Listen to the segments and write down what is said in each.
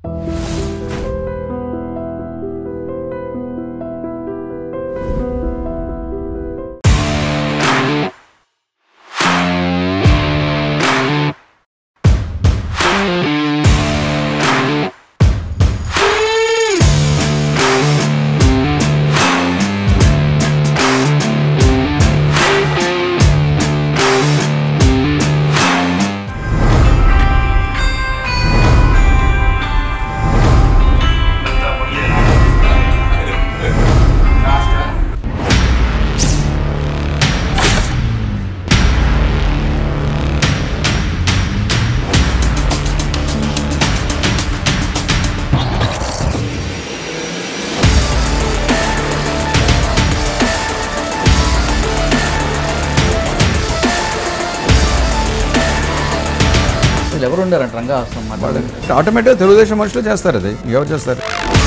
అసలు ఎవరు ఉండారంట రంగాహాసం మాట్లాడారు ఆటోమేటిక్గా తెలుగుదేశం మనుషులు చేస్తారు అది ఎవరు చేస్తారు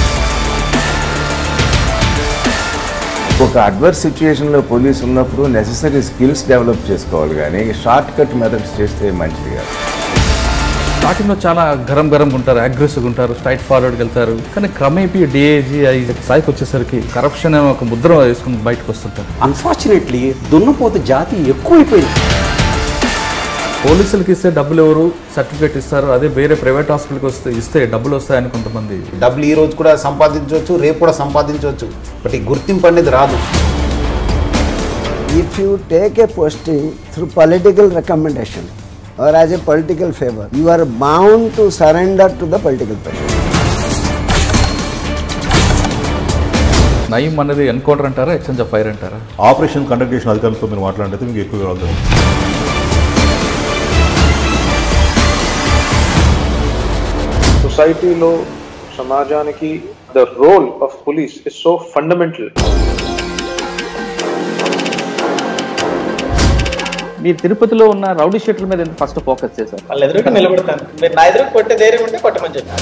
ఒక అడ్వర్స్ సిచ్యుయేషన్లో పోలీస్ ఉన్నప్పుడు నెససరీ స్కిల్స్ డెవలప్ చేసుకోవాలి కానీ షార్ట్ కట్ మెథడ్స్ చేస్తే మంచిది కాదు స్టార్టింగ్ లో చాలా గరం గరం ఉంటారు అగ్రెసివ్ ఉంటారు స్ట్రైట్ ఫార్వర్డ్కి వెళ్తారు కానీ క్రమేపీ డిఏజీ అయి స్థాయికి వచ్చేసరికి కరప్షన్ అనే ఒక ముద్ర వేసుకుని బయటకు వస్తుంటారు అన్ఫార్చునేట్లీ దున్నపోతు జాతి ఎక్కువైపోయింది పోలీసులకి ఇస్తే డబ్బులు ఎవరు సర్టిఫికేట్ ఇస్తారు అదే వేరే ప్రైవేట్ హాస్పిటల్కి వస్తే ఇస్తే డబ్బులు వస్తాయని కొంతమంది డబ్బులు ఈ రోజు కూడా సంపాదించవచ్చు రేపు కూడా సంపాదించవచ్చు బట్ ఈ గుర్తింపు అనేది రాదు if you take a posting through political recommendation or as a political favor, you are bound to surrender to the political pressure. నయం అనేది ఎన్కౌంటర్ అంటారా ఎక్స్చేంజ్ ఆఫ్ ఫైర్ అంటారా ఆపరేషన్ కండక్ట్ చేసిన అధికారులతో మీరు మాట్లాడితే మీకు ఎక్కువ వివరాలు తెలుస్తాయి. సొసైటీలో సమాజానికి the role of police is so fundamental మీరు తిరుపతిలో ఉన్న రౌడీ షీట్ల మీద ఫస్ట్ ఫోకస్ చేశారు వాళ్ళు ఎదురుగా నిలబడతాను మీరు నా ఎదురుగా కొట్టే ధైర్యం ఉంటే కొట్టమని చెప్పాను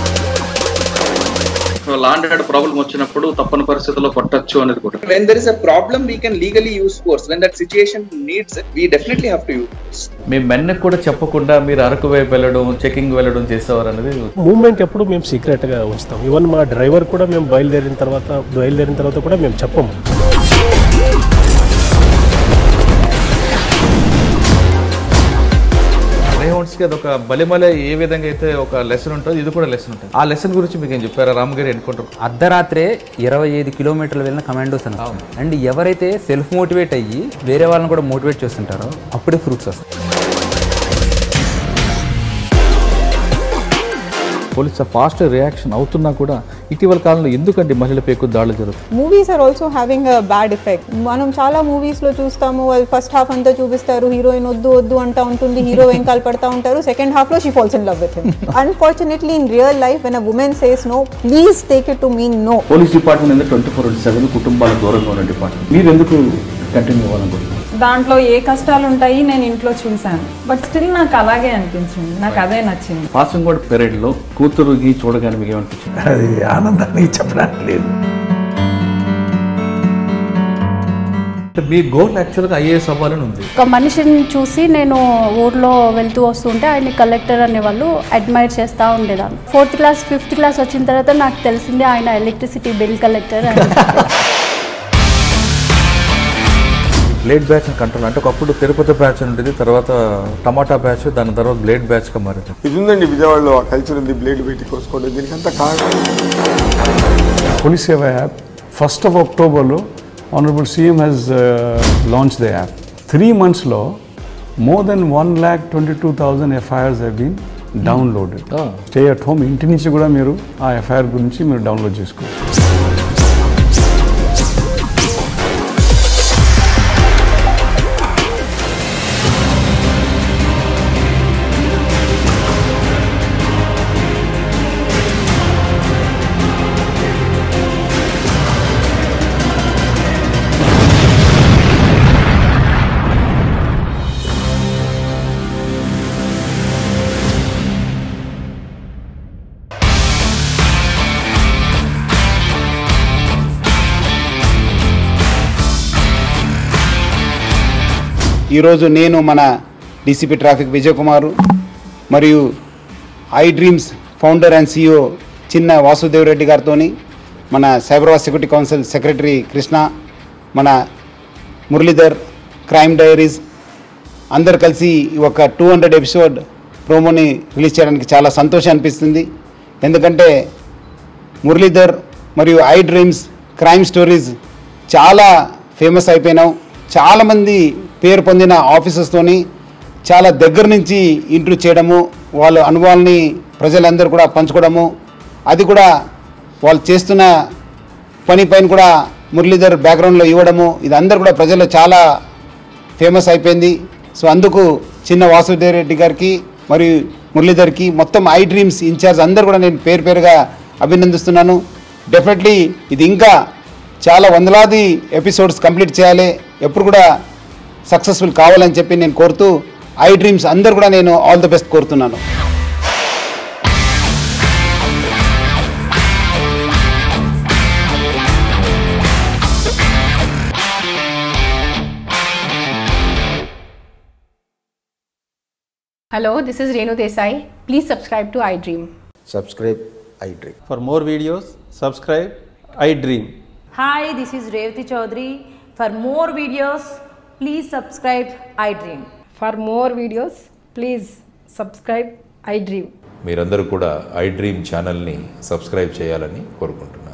లాండ్ ఆర్డర్ ప్రాబ్లం వచ్చినప్పుడు తప్పని పరిస్థితుల్లో కొట్టచ్చు అనేది కూడా when there is a problem we can legally use force when that situation needs it we definitely have to use force మీ మెన్నకు కూడా చెప్పకుండా మీరు అరకు వైపు వెళ్ళడం చెకింగ్ వెళ్ళడం చేసేవారు అనేది మూమెంట్ ఎప్పుడు మేము సీక్రెట్గా ఉంచుతాం ఈవెన్ మా డ్రైవర్ కూడా మేము బయలుదేరిన తర్వాత బయలుదేరిన తర్వాత కూడా మేము చెప్పము రేహౌండ్స్కి అది ఒక బలిమలే ఏ విధంగా అయితే ఒక లెసన్ ఉంటుందో ఇది కూడా లెసన్ ఉంటుంది ఆ లెసన్ గురించి మీకు ఏం చెప్పారా రామగిరి ఎన్కౌంటర్ అర్ధరాత్రే ఇరవై ఐదు కిలోమీటర్లు వెళ్ళిన కమాండోస్ అని అండ్ ఎవరైతే సెల్ఫ్ మోటివేట్ అయ్యి వేరే వాళ్ళని కూడా మోటివేట్ చేస్తుంటారో అప్పుడే ఫ్రూట్స్ వస్తాయి పోలీస్ ఫాస్ట్ రియాక్షన్ అవుతున్నా కూడా ఇటీవల కాలంలో ఎందుకండి మహిళలపై ఎక్కువ దాడులు జరుగుతాయి movies are also having a bad effect మనం చాలా మూవీస్ లో చూస్తాము వాళ్ళు ఫస్ట్ హాఫ్ అంతా చూపిస్తారు హీరోయిన్ వద్దు వద్దు అంటా ఉంటుంది హీరో వెంకాల పడతా ఉంటారు సెకండ్ హాఫ్ లో she falls in love with him unfortunately in real life when a woman says no please take it to mean no police department అనేది ట్వంటీ ఫోర్ సెవెన్ కుటుంబాల దూరంగా ఉన్న డిపార్ట్మెంట్ మీరు ఎందుకు కంటిన్యూ అవ్వాలనుకుంటున్నారు దాంట్లో ఏ కష్టాలు ఉంటాయి నేను ఇంట్లో చూశాను బట్ స్టిల్ నాకు అలాగే అనిపించింది నాకు అదే నచ్చింది పాసింగ్ పెరేడ్ లో కూతురుకి చూడగానే మీకు ఏమనిపించింది అది ఆనందాన్ని చెప్పడానికి లేదు మీ గోల్ యాక్చువల్గా ఐఏఎస్ అవ్వాలని ఉంది ఒక మనిషిని చూసి నేను ఊర్లో వెళ్తూ వస్తుంటే ఆయన కలెక్టర్ అనే వాళ్ళు అడ్మైర్ చేస్తూ ఉండేదాన్ని ఫోర్త్ క్లాస్ ఫిఫ్త్ క్లాస్ వచ్చిన తర్వాత నాకు తెలిసిందే ఆయన ఎలక్ట్రిసిటీ బిల్ కలెక్టర్ అని బ్లేడ్ బ్యాచ్ కంట్రోల్ అంటే ఒకప్పుడు తిరుపతి బ్యాచ్ ఉండేది తర్వాత టమాటా బ్యాచ్ దాని తర్వాత బ్లేడ్ బ్యాచ్ గా మారింది ఇది ఉందండి విజయవాడలో ఆ కల్చర్ ఉంది బ్లేడ్ పెట్టి కోసుకోండి దీనికంతా కారణం police Seva app first of అక్టోబర్లో honourable CM has launch the app three మంత్స్లో more than one lakh twenty two thousand FIRs have been downloaded stay at home ఇంటి నుంచి కూడా మీరు ఆ ఎఫ్ఐఆర్ గురించి మీరు డౌన్లోడ్ చేసుకోవచ్చు ఈరోజు నేను మన డీసీపీ ట్రాఫిక్ విజయ్ కుమారు మరియు I Dreams founder and CEO Chinna Vasudev Reddy గారితో మన Cyberabad security council secretary Krishna మన మురళీధర్ క్రైమ్ డైరీస్ అందరు కలిసి ఈ ఒక టూ హండ్రెడ్ ఎపిసోడ్ ప్రోమోని రిలీజ్ చేయడానికి చాలా సంతోషం అనిపిస్తుంది ఎందుకంటే మురళీధర్ మరియు ఐ డ్రీమ్స్ క్రైమ్ స్టోరీస్ చాలా ఫేమస్ అయిపోయినావు చాలామంది పేరు పొందిన ఆఫీసర్స్తోని చాలా దగ్గర నుంచి ఇంటర్వ్యూ చేయడము వాళ్ళ అనుభవాల్ని ప్రజలందరూ కూడా పంచుకోవడము అది కూడా వాళ్ళు చేస్తున్న పని పైన కూడా మురళీధర్ బ్యాక్గ్రౌండ్లో ఇవ్వడము ఇది అందరు కూడా ప్రజల్లో చాలా ఫేమస్ అయిపోయింది సో అందుకు చిన్న వాసుదేవ్ రెడ్డి గారికి మరియు మురళీధర్కి మొత్తం ఐ డ్రీమ్స్ ఇన్ఛార్జ్ అందరు కూడా నేను పేరు పేరుగా అభినందిస్తున్నాను డెఫినెట్లీ ఇది ఇంకా చాలా వందలాది ఎపిసోడ్స్ కంప్లీట్ చేయాలి ఎప్పుడు కూడా సక్సెస్ఫుల్ కావాలని చెప్పి నేను కోరుతూ ఐ డ్రీమ్స్ అందరు కూడా నేను ఆల్ ది బెస్ట్ కోరుతున్నాను Hello, this is Renu Desai. Please subscribe to iDream. Subscribe iDream. For more videos, subscribe iDream. Hi, this is Revati Chaudhary. For more videos, please subscribe iDream. For more videos, please subscribe iDream. మీరందరూ కూడా I dream ఛానల్ని subscribe చేయాలని కోరుకుంటున్నాను